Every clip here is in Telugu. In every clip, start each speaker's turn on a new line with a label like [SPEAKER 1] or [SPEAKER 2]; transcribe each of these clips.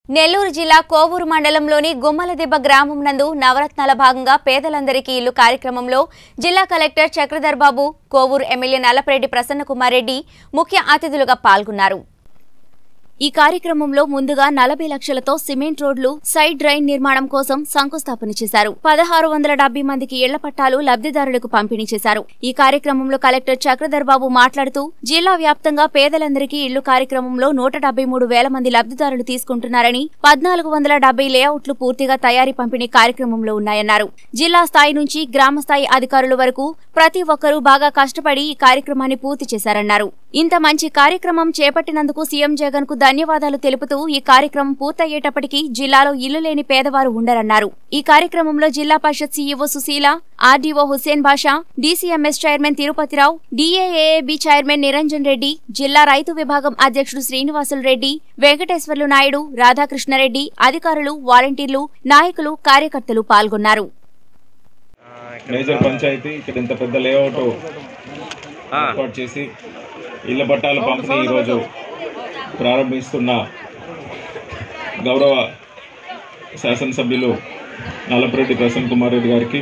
[SPEAKER 1] నెల్లూరు జిల్లా కోవూరు మండలంలోని గుమ్మలదిబ్బ గ్రామం నందు నవరత్నాల భాగంగా పేదలందరికీ ఇల్లు కార్యక్రమంలో జిల్లా కలెక్టర్ చక్రధర్ బాబు కోవూరు ఎమ్మెల్యే నల్లపరెడ్డి ప్రసన్నకుమార్ రెడ్డి ముఖ్య అతిథులుగా పాల్గొన్నారు ఈ కార్యక్రమంలో ముందుగా నలభై లక్షలతో సిమెంట్ రోడ్లు సైడ్ డ్రైన్ నిర్మాణం కోసం శంకుస్థాపన చేశారు పదహారు వందల డెబ్బై మందికి ఇళ్ల పట్టాలు లబ్ధిదారులకు పంపిణీ చేశారు ఈ కార్యక్రమంలో కలెక్టర్ చక్రధర్ బాబు మాట్లాడుతూ జిల్లా వ్యాప్తంగా పేదలందరికీ ఇళ్లు కార్యక్రమంలో నూట డెబ్బై మూడు వేల మంది లబ్ధిదారులు తీసుకుంటున్నారని పద్నాలుగు వందల డెబ్బై లేఅవుట్లు పూర్తిగా తయారీ పంపిణీ కార్యక్రమంలో ఉన్నాయన్నారు జిల్లా స్థాయి నుంచి గ్రామ స్థాయి అధికారుల వరకు ప్రతి ఒక్కరూ బాగా కష్టపడి ఈ కార్యక్రమాన్ని పూర్తి చేశారన్నారు ఇంత మంచి కార్యక్రమం చేపట్టినందుకు సీఎం జగన్ కు ధన్యవాదాలు తెలుపుతూ ఈ కార్యక్రమం పూర్తయ్యేటప్పటికీ జిల్లాలో ఇల్లు లేని పేదవారు ఉండరన్నారు ఈ కార్యక్రమంలో జిల్లా పరిషత్ CEO Sushila RDO Hussain Basha DCMS chairman Tirupatirao DAAB chairman Niranjan Reddy జిల్లా రైతు విభాగం అధ్యక్షుడు శ్రీనివాసులు రెడ్డి వెంకటేశ్వర్లు నాయుడు రాధాకృష్ణారెడ్డి అధికారులు వాలంటీర్లు నాయకులు కార్యకర్తలు పాల్గొన్నారు
[SPEAKER 2] మేజర్ పంచాయతీ ఇక్కడ ఇంత పెద్ద లేఅవుట్ ఏర్పాటు చేసి ఇళ్ల పట్టాల పంపిణీ ఈరోజు ప్రారంభిస్తున్న గౌరవ శాసనసభ్యులు నల్లపరెడ్డి ప్రసన్న కుమార్ రెడ్డి గారికి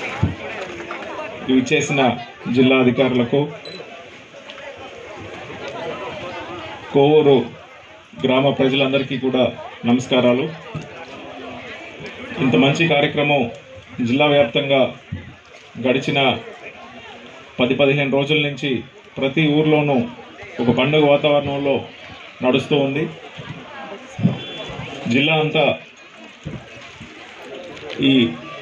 [SPEAKER 2] ఇవి చేసిన జిల్లా అధికారులకు కోవూరు గ్రామ ప్రజలందరికీ కూడా నమస్కారాలు ఇంత మంచి కార్యక్రమం జిల్లా వ్యాప్తంగా గడిచిన పది పదిహేను రోజుల నుంచి ప్రతి ఊర్లోనూ ఒక పండుగ వాతావరణంలో నడుస్తూ ఉంది జిల్లా అంతా ఈ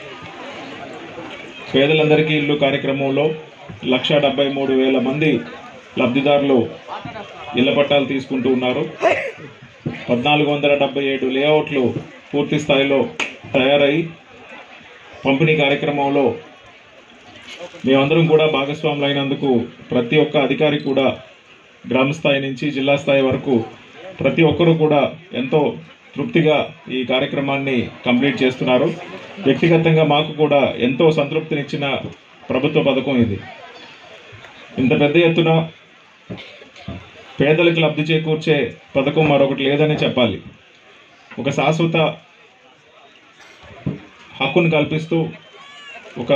[SPEAKER 2] పేదలందరికీ ఇల్లు కార్యక్రమంలో లక్ష డెబ్బై మూడు వేల మంది లబ్ధిదారులు ఇళ్ల పట్టాలు తీసుకుంటూ ఉన్నారు పద్నాలుగు వందల డెబ్బై ఏడు లేఅవుట్లు పూర్తి స్థాయిలో తయారై పంపిణీ కార్యక్రమంలో మేమందరం కూడా భాగస్వాములు అయినందుకు ప్రతి ఒక్క అధికారి కూడా గ్రామ స్థాయి నుంచి జిల్లా స్థాయి వరకు ప్రతి ఒక్కరూ కూడా ఎంతో తృప్తిగా ఈ కార్యక్రమాన్ని కంప్లీట్ చేస్తున్నారు వ్యక్తిగతంగా మాకు కూడా ఎంతో సంతృప్తినిచ్చిన ప్రభుత్వ పథకం ఇది ఇంత పెద్ద ఎత్తున పేదలకు లబ్ధి చేకూర్చే పథకం మరొకటి లేదని చెప్పాలి ఒక శాశ్వత హక్కును కల్పిస్తూ ఒక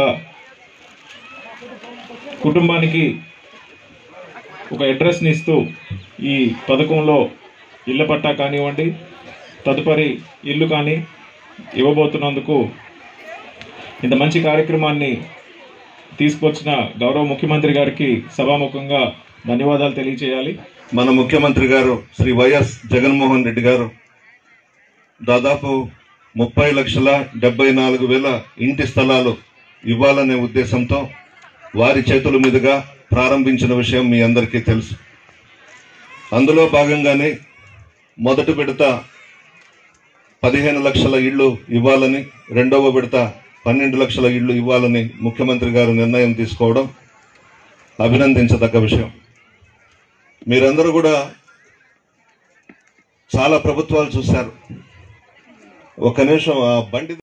[SPEAKER 2] కుటుంబానికి ఒక అడ్రస్ని ఇస్తూ ఈ పథకంలో ఇళ్ళ పట్టా కానివ్వండి తదుపరి ఇల్లు కానీ ఇవ్వబోతున్నందుకు ఇంత మంచి కార్యక్రమాన్ని తీసుకొచ్చిన గౌరవ ముఖ్యమంత్రి గారికి సభాముఖంగా ధన్యవాదాలు తెలియజేయాలి
[SPEAKER 3] మన ముఖ్యమంత్రి గారు శ్రీ వైఎస్ జగన్మోహన్ రెడ్డి గారు దాదాపు ముప్పై లక్షల డెబ్బై నాలుగు వేల ఇంటి స్థలాలు ఇవ్వాలనే ఉద్దేశంతో వారి చేతుల మీదుగా ప్రారంభించిన విషయం మీ అందరికీ తెలుసు అందులో భాగంగానే మొదటి విడత పదిహేను లక్షల ఇళ్ళు ఇవ్వాలని రెండవ విడత పన్నెండు లక్షల ఇళ్ళు ఇవ్వాలని ముఖ్యమంత్రి గారు నిర్ణయం తీసుకోవడం అభినందించదగ్గ విషయం మీరందరూ కూడా చాలా ప్రభుత్వాలు చూశారు ఒక నిమిషం ఆ బండి